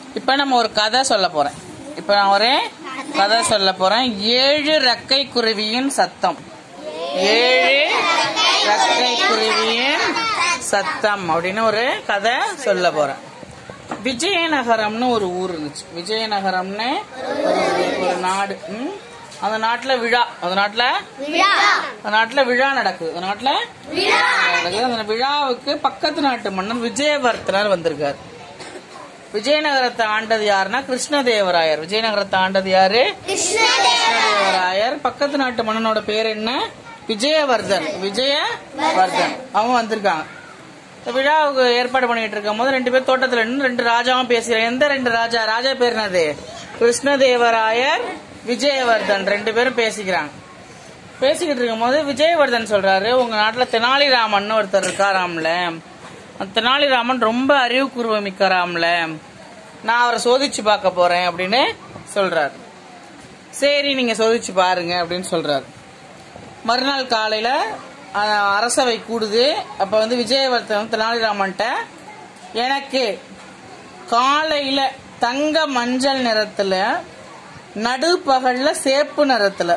இப்போ நம்ம ஒரு கதை சொல்ல போறேன் இப்போ நான் ஒரு கதை சொல்ல போறேன் ஏழு ரெக்கை குருவியின் சத்தம் ஏழு ரெக்கை குருவியின் சத்தம் அப்படின்னு ஒரு கதை சொல்ல போறேன் விஜயநகரம்னு ஒரு ஊர் இருந்துச்சு விஜயநகரம்னு ஒரு ஒரு நாடு ம்? அந்த நாட்டுல விழா அந்த நாட்டுல அந்த நாட்டுல விழா நடக்குது அந்த நாட்டுல நடக்குது அந்த விழாவுக்கு பக்கத்து நாட்டு மன்னன் விஜயவர்த்தனர் வந்திருக்காரு விஜயநகரத்தை ஆண்டது யாருன்னா கிருஷ்ணதேவராயர் விஜயநகரத்தை ஆண்டது யாரு கிருஷ்ணதேவராயர் பக்கத்து நாட்டு மன்னனோட பேர் என்ன விஜயவர்தன் விஜயவர்தன் அவங்க வந்திருக்காங்க இந்த விழாவுக்கு ஏற்பாடு பண்ணிட்டு இருக்கும் போது ரெண்டு பேர் தோட்டத்துல நின்னு ரெண்டு ராஜாவும் பேசுறாங்க எந்த ரெண்டு ராஜா ராஜா பேர் என்னது கிருஷ்ணதேவராயர் விஜயவர்தன் ரெண்டு பேரும் பேசிக்கிறாங்க பேசிக்கிட்டு இருக்கும்போது விஜயவர்தன் சொல்றாரு உங்க நாட்டுல தெனாலிராமன் ஒருத்தர் இருக்காராம்ல அந்த தெனாலிராமன் ரொம்ப அறிவு கூர்வம் மிக்கராம்ல நான் அவரை சோதிச்சு பார்க்க போறேன் அப்படின்னு சொல்றாரு சரி நீங்க சோதிச்சு பாருங்க அப்படின்னு சொல்றாரு மறுநாள் காலையில அஹ், அரசவை கூடுது அப்ப வந்து விஜயவர்தன் தெனாலிராமன்ட்ட எனக்கு காலையில தங்க மஞ்சள் நிறத்துல நடுப்பகல்ல சேப்பு நிறத்துல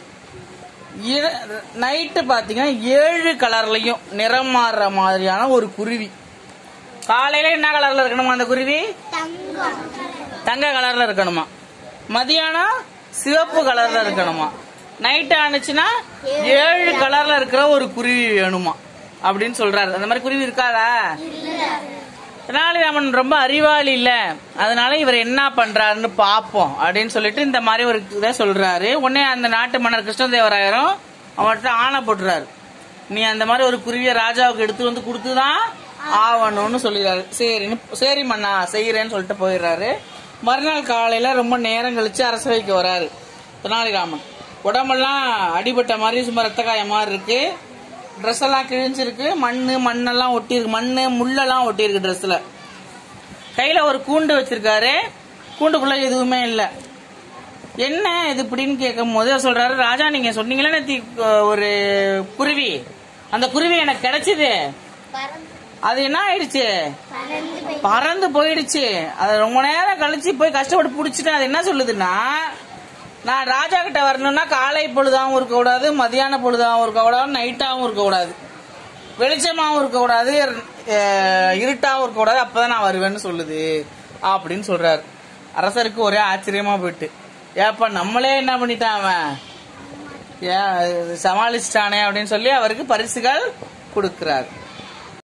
நைட்டு பாத்தீங்கன்னா ஏழு கலர்லயும் நிறம் மாறுற மாதிரியான ஒரு குருவி காலையில என்ன கலர்ல இருக்கணுமா அந்த குருவி தங்க கலர்ல இருக்கணுமா மதியானம் சிவப்பு கலர்ல இருக்கணுமா நைட் ஆனிச்சுன்னா ஏழு கலர்ல இருக்கிற ஒரு குருவி வேணுமா அப்படின்னு சொல்றாரு அந்த மாதிரி குருவி இருக்காதா தெனாலிராமன் ரொம்ப அறிவாளி இல்ல அதனால இவர் என்ன பண்றாருன்னு பாப்போம் அப்படின்னு சொல்லிட்டு இந்த மாதிரி ஒரு இதை சொல்றாரு உடனே அந்த நாட்டு மன்னர் கிருஷ்ணதேவராயரும் அவர்கிட்ட ஆணை போட்டுறாரு நீ அந்த மாதிரி ஒரு குருவிய ராஜாவுக்கு எடுத்து வந்து கொடுத்துதான் ஆவணும்னு சொல்லிடுறாரு சரின்னு சரி மன்னா செய்யறேன்னு சொல்லிட்டு போயிடுறாரு மறுநாள் காலையில ரொம்ப நேரம் கழிச்சு அரசவைக்கு வராரு தெனாலிராமன் உடம்பெல்லாம் அடிபட்ட மாதிரி சும்மா ரத்த காயம் மாதிரி இருக்கு ட்ரெஸ் எல்லாம் கிழிஞ்சிருக்கு மண்ணு மண்ணெல்லாம் ஒட்டியிருக்கு மண்ணு முள்ளெல்லாம் ஒட்டியிருக்கு ட்ரெஸ்ல கையில ஒரு கூண்டு வச்சிருக்காரு கூண்டுக்குள்ள எதுவுமே இல்ல என்ன இது இப்படின்னு கேட்கும் போது அவர் சொல்றாரு ராஜா நீங்க சொன்னீங்களே நேத்தி அஹ், ஒரு குருவி அந்த குருவி எனக்கு கிடைச்சது அது என்ன ஆயிடுச்சு பறந்து போயிடுச்சு அது ரொம்ப நேரம் கழிச்சு போய் கஷ்டப்பட்டு புடிச்சிட்டு அது என்ன சொல்லுதுன்னா நான் ராஜா கிட்ட வரணும்னா காலை பொழுதாவும் இருக்க கூடாது மதியான பொழுதாவும் இருக்க கூடாது நைட்டாவும் இருக்க கூடாது வெளிச்சமாவும் இருக்க கூடாது அஹ், இருட்டாவும் இருக்க கூடாது அப்பதான் நான் வருவேன்னு சொல்லுது அப்படின்னு சொல்றாரு அரசருக்கு ஒரே ஆச்சரியமா போயிட்டு ஏப்பா நம்மளே என்ன பண்ணிட்டான் அவன் ஏன் சமாளிச்சிட்டானே அப்படின்னு சொல்லி அவருக்கு பரிசுகள் கொடுக்கிறார்